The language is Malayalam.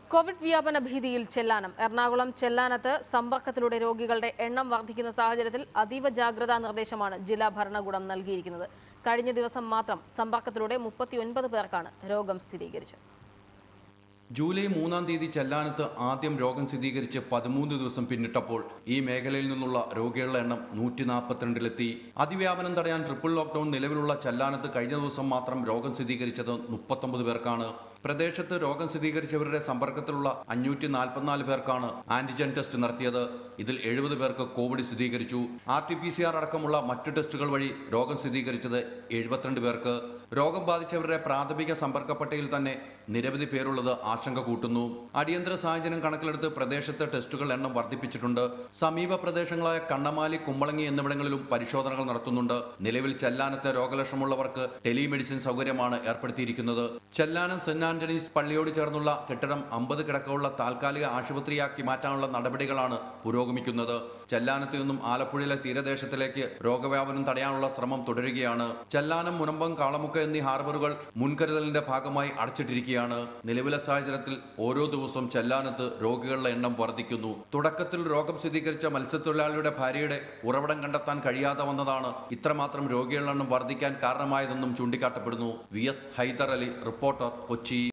കോവിഡ് വ്യാപന ഭീതിയിൽ ചെല്ലാനം എറണാകുളം ചെല്ലാനത്ത് സമ്പർക്കത്തിലൂടെ രോഗികളുടെ എണ്ണം വർദ്ധിക്കുന്ന സാഹചര്യത്തിൽ അതീവ ജാഗ്രതാ നിർദ്ദേശമാണ് ജില്ലാ ഭരണകൂടം നൽകിയിരിക്കുന്നത് കഴിഞ്ഞ ദിവസം മാത്രം സമ്പർക്കത്തിലൂടെ മുപ്പത്തിയൊൻപത് പേർക്കാണ് രോഗം സ്ഥിരീകരിച്ചത് ജൂലൈ മൂന്നാം തീയതി ചെല്ലാനത്ത് ആദ്യം രോഗം സ്ഥിരീകരിച്ച് പതിമൂന്ന് ദിവസം പിന്നിട്ടപ്പോൾ ഈ മേഖലയിൽ നിന്നുള്ള രോഗികളുടെ എണ്ണം നൂറ്റി നാൽപ്പത്തിരണ്ടിലെത്തി അതിവ്യാപനം തടയാൻ ട്രിപ്പിൾ ലോക്ക്ഡൌൺ നിലവിലുള്ള ചെല്ലാനത്ത് കഴിഞ്ഞ ദിവസം മാത്രം രോഗം സ്ഥിരീകരിച്ചത് മുപ്പത്തൊമ്പത് പേർക്കാണ് പ്രദേശത്ത് രോഗം സ്ഥിരീകരിച്ചവരുടെ സമ്പർക്കത്തിലുള്ള അഞ്ഞൂറ്റി നാൽപ്പത്തിനാല് പേർക്കാണ് ആന്റിജൻ ടെസ്റ്റ് നടത്തിയത് ഇതിൽ എഴുപത് പേർക്ക് കോവിഡ് സ്ഥിരീകരിച്ചു R T P C R അടക്കമുള്ള മറ്റു ടെസ്റ്റുകൾ വഴി രോഗം സ്ഥിരീകരിച്ചത് എഴുപത്തിരണ്ട് പേർക്ക് രോഗം ബാധിച്ചവരുടെ പ്രാഥമിക സമ്പർക്ക പട്ടികയിൽ തന്നെ നിരവധി പേരുള്ളത് ആശങ്ക കൂട്ടുന്നു അടിയന്തര സാഹചര്യം കണക്കിലെടുത്ത് പ്രദേശത്തെ ടെസ്റ്റുകൾ എണ്ണം വർദ്ധിപ്പിച്ചിട്ടുണ്ട് സമീപ പ്രദേശങ്ങളായ കണ്ണമാലി കുമ്പളങ്ങി എന്നിവിടങ്ങളിലും പരിശോധനകൾ നടത്തുന്നുണ്ട് നിലവിൽ ചെല്ലാനത്തെ രോഗലക്ഷണമുള്ളവർക്ക് ടെലിമെഡിസിൻ സൗകര്യമാണ് ഏർപ്പെടുത്തിയിരിക്കുന്നത് ചെല്ലാനം സെന്റ് ആന്റണീസ് പള്ളിയോട് ചേർന്നുള്ള കെട്ടിടം അമ്പത് കിടക്കമുള്ള താൽക്കാലിക ആശുപത്രിയാക്കി മാറ്റാനുള്ള നടപടികളാണ് പുരോഗമിക്കുന്നത് ചെല്ലാനത്ത് നിന്നും ആലപ്പുഴയിലെ തീരദേശത്തിലേക്ക് രോഗവ്യാപനം തടയാനുള്ള ശ്രമം തുടരുകയാണ് ചെല്ലാനം മുനമ്പം കാളമുക്ക് എന്നീ ഹാർബറുകൾ മുൻകരുതലിന്റെ ഭാഗമായി അടച്ചിട്ടിരിക്കുകയാണ് നിലവിലെ സാഹചര്യത്തിൽ ഓരോ ദിവസവും ചെല്ലാനത്ത് രോഗികളുടെ എണ്ണം വർദ്ധിക്കുന്നു തുടക്കത്തിൽ രോഗം സ്ഥിരീകരിച്ച മത്സ്യത്തൊഴിലാളിയുടെ ഭാര്യയുടെ ഉറവിടം കണ്ടെത്താൻ കഴിയാതെ വന്നതാണ് ഇത്രമാത്രം രോഗികളുടെ എണ്ണം വർദ്ധിക്കാൻ കാരണമായതെന്നും ചൂണ്ടിക്കാട്ടപ്പെടുന്നു V S Hyder Ali reporter Kochi